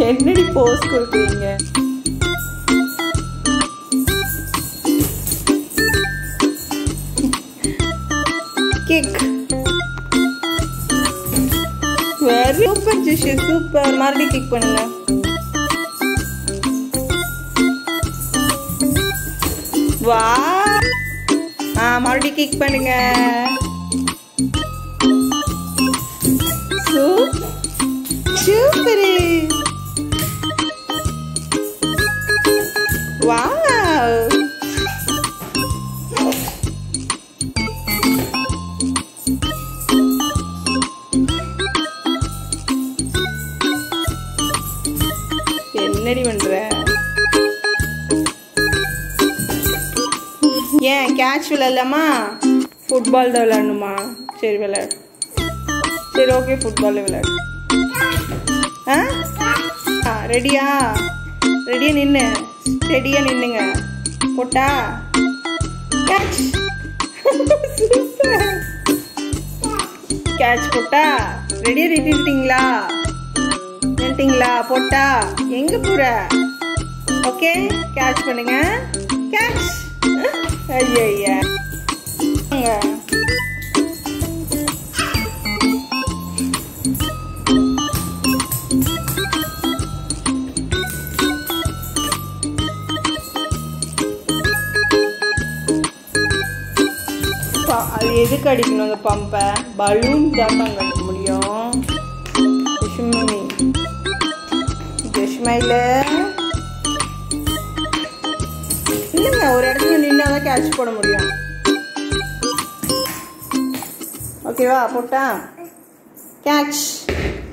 என்னடி போஸ் கொடுக்குறீங்க kick very super Jishu super மறுபடியும் கிக் பண்ணுங்க வா ஆ மறுபடியும் கிக் பண்ணுங்க சூப் சூப்பரு வாவ் என்னடி பண்ற ஏன் கேட்ச் விளையாடலாமா ஃபுட்பால் தான் விளையாடணுமா சரி விளையாடு சரி ஓகே ஃபுட்பால் விளையாடு ஆ ஆ ரெடியா ரெடியா நின்று ரெடியா நின்னுங்க போட்டா கேட்ச் சூப்பர் கேட்ச் போட்டா ரெடியா நின்றுட்டீங்களா நின்றுட்டீங்களா போட்டா எங்க போற ஓகே கேட்ச் பண்ணுங்க கேட்ச் ஐயா ப- அது எதுக்கு அடிக்கணும் அந்த பம்பை பலூன் தான் அடிக்க முடியும் ஜெஷ்மி ஜெஷ்மையில் இல்லைங்க ஒரு இடத்துல நின்னா தான் கேட்ச் போட முடியும் ஓகேவா போட்டா கேட்ச்